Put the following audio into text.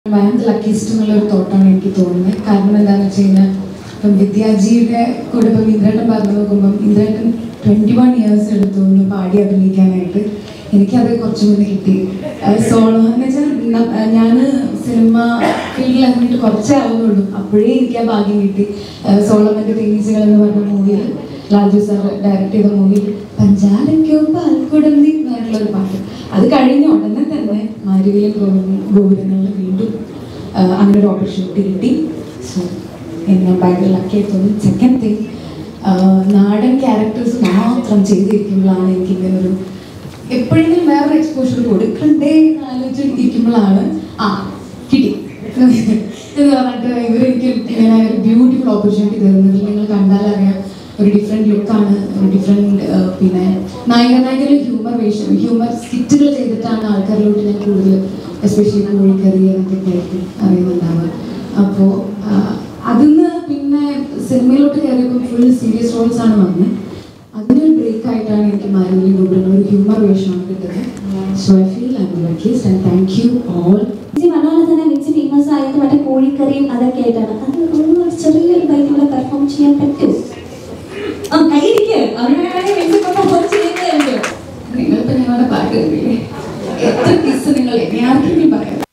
I am ലക്കിസ്റ്റ് എന്നുള്ള ഒരു തോട്ടാണ് എനിക്ക് തോന്നുന്നത് കാരണം എന്താണെന്ന് വെച്ച് കഴിഞ്ഞാൽ ഇപ്പം വിദ്യാജിയുടെ കൂടെ ഇപ്പം ഇന്ദ്രേട്ടൻ പറഞ്ഞു നോക്കുമ്പം ഇന്ദ്രേട്ടൻ ട്വൻറ്റി വൺ ഇയേഴ്സ് എടുത്തു ഒന്ന് പാടി അഭിനയിക്കാനായിട്ട് എനിക്കത് കുറച്ചും കൂടി കിട്ടി സോളോ എന്ന് വെച്ചാൽ ഞാൻ സിനിമ ഫീൽഡിൽ ഇറങ്ങിയിട്ട് കുറച്ചേ ആവുന്നുള്ളൂ അപ്പോഴേ എനിക്ക് ആ ഭാഗ്യം കിട്ടി സോളമൻ്റെ തേനീച്ചകൾ എന്ന് പറഞ്ഞ മൂവിയിൽ ലാൽജു സാർ ഡയറക്റ്റ് ചെയ്ത മൂവിയിൽ പഞ്ചാലയ്ക്കോ പാൽക്കുടന്തി എന്നുള്ള ഒരു പാട്ട് അത് കഴിഞ്ഞ ഉടനെ തന്നെ മാരുവിലും ഗോപുരങ്ങളിൽ വീണ്ടും ആ, അങ്ങനെ ഒരു ഓപ്പർച്യൂണിറ്റി കിട്ടി സോ എന്നെ ഭയങ്കര ലക്കിയായി തോന്നി സെക്കൻഡ് തിങ് നാടൻ ക്യാരക്ടേഴ്സ് മാത്രം ചെയ്തിരിക്കുമ്പോഴാണ് എനിക്ക് ഇങ്ങനെ ഒരു എപ്പോഴെങ്കിലും വേറൊരു എക്സ്പോഷർ കൊടുക്കണ്ടേ എന്ന് ആലോചിച്ചിരിക്കുമ്പോഴാണ് ആ കിട്ടി എന്ന് പറഞ്ഞിട്ട് ഇവരെനിക്ക് ഇങ്ങനെ ഒരു ബ്യൂട്ടിഫുൾ ഓപ്പർച്യൂണിറ്റി തരുന്നത് നിങ്ങൾ കണ്ടാലറിയാം ഒരു ഡിഫറെൻറ്റ് ലുക്കാണ് ഒരു ഡിഫറെൻറ്റ് പിന്നെ നായക നായകരുടെ ഹ്യൂമർ വേഷം ഹ്യൂമർ സ്കിറ്റുകൾ ചെയ്തിട്ടാണ് ആൾക്കാരിലോട്ട് ഞാൻ കൂടുതൽ എസ്പെഷ്യലി കോഴിക്കറി അങ്ങനത്തെ ആയിരിക്കും അറിയുന്നുണ്ടാവുക അപ്പോൾ അതിന്ന് പിന്നെ സിനിമയിലോട്ട് കയറിയപ്പോൾ ഫുൾ സീരിയസ് റോൾസ് ആണ് വന്നത് അതിനൊരു ബ്രേക്ക് ആയിട്ടാണ് എനിക്ക് മാരുവിലി ഗോപുരങ്ങൾ ഒരു ഹ്യൂമർ വേഷമാണ് കിട്ടുന്നത് so I feel I'm lucky and thank you all ചേച്ചി പറഞ്ഞ പോലെ തന്നെ മിക്സ് ഫേമസ് ആയത് മറ്റേ കോഴിക്കറിയും അതൊക്കെ ആയിട്ടാണ് അത് ഒന്ന് ചെറിയൊരു ബൈക്കിലൂടെ പെർഫോം ചെയ്യാൻ പറ്റുമോ ആ കൈയിരിക്കുക അങ്ങനെയാണെങ്കിൽ മിക്സ് പെർഫോം ചെയ്യുന്നതായിരിക്കും നിങ്ങളിപ്പോൾ ഞങ്ങളുടെ പാട്ട് കേട്ടില്ലേ എത്ര കിസ് നിങ്ങൾ എന്നെ ആർക്കെങ്കിലും പറയാം